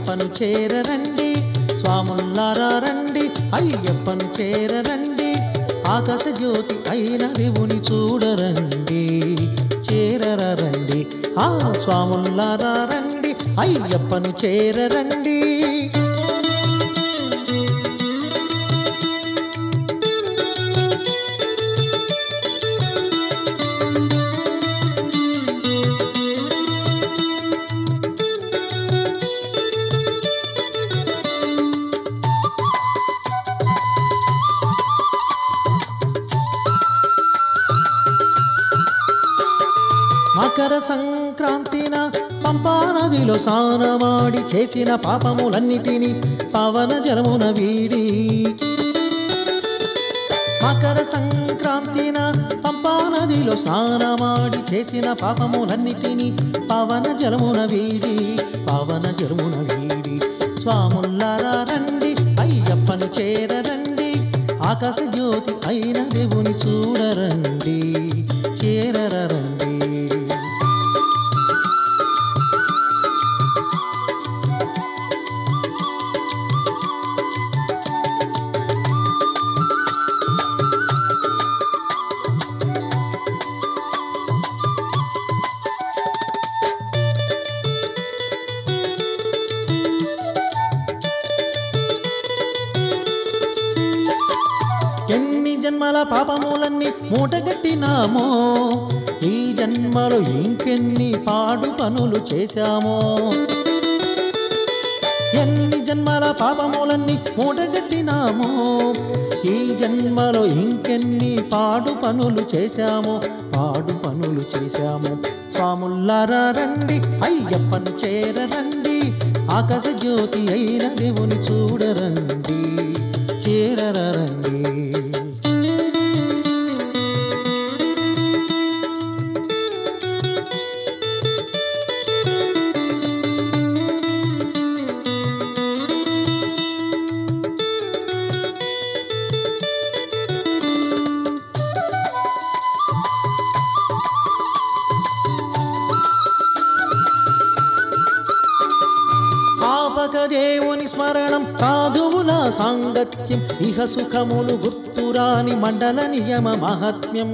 అయ్యప్పను చేరరండి స్వాముల్లారా రండి అయ్యప్పను చేరరండి ఆకాశ జ్యోతి అయిన దేవుని చూడరండి చేరరండి ఆ స్వాముల్లారా రండి అయ్యప్పను చేరరండి మకర సంక్రాంతిన పంపా నదిలో స్నానమాడి చేసిన పాపములన్నిటినీ పవన జలమున వీడి మకర సంక్రాంతిన పంపా నదిలో స్నానమాడి చేసిన పాపములన్నిటినీ పవన జలమున వీడి పవన జలమున వీడి స్వాముల్లారా రండి అయ్యప్పను చేరరండి ఆకాశ జ్యోతి అయిన దేవుని చూడరండి చేరరండి ఎన్ని జన్మల పాపములన్నీ మూటగట్టినామో ఈ జన్మలో ఇంకెన్ని పాడు పనులు చేశామో ఎన్ని జన్మల పాపములన్నీ మూటగట్టినామో ఈ జన్మలో ఇంకెన్ని పాడు పనులు చేశామో పాడు పనులు చేశాము స్వాముల్లారా రండి అయ్యప్పను చేరరండి ఆకాశ జ్యోతి అయిన దేవుని చూడరండి చేరరండి ఆపక దేవుని స్మరణం సాధువుల సాంగత్యం ఇహ సుఖములు గుర్తురాని మండల నియమ మహాత్మ్యం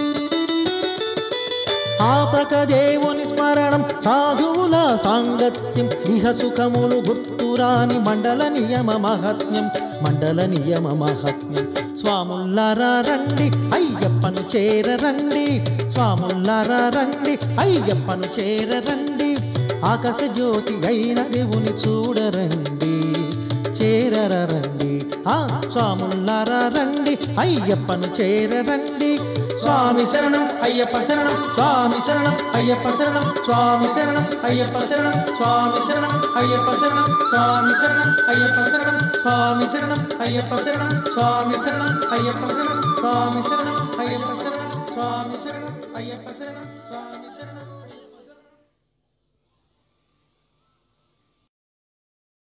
ఆపక దేవుని స్మరణం సాధువుల సాంగత్యం ఇహ సుఖములు గుర్తురాని మండల నియమ మహాత్మ్యం మండల నియమ మహాత్మ్యం స్వాముల్లారా రండి అయ్యప్పను చేరరండి స్వాముల్లారా రండి అయ్యప్పను చేరరండి ఆకాశ జ్యోతి అయిన దేవుని చూడరండి చేరరండి ఆ స్వాముల్లారా రండి అయ్యప్పను చేరరండి స్వామి శరణం అయ్యప్ప శరణం స్వామి శరణం అయ్యప్ప శరణం స్వామి శరణం అయ్యప్ప శరణం స్వామి శరణం అయ్యప్ప శరణం స్వామి శరణం అయ్యప్ప శరణం స్వామి శరణం అయ్యప్ప శరణం స్వామి శరణం అయ్యప్ప శరణం స్వామి శరణం అయ్యప్ప శరణం స్వామి శరణం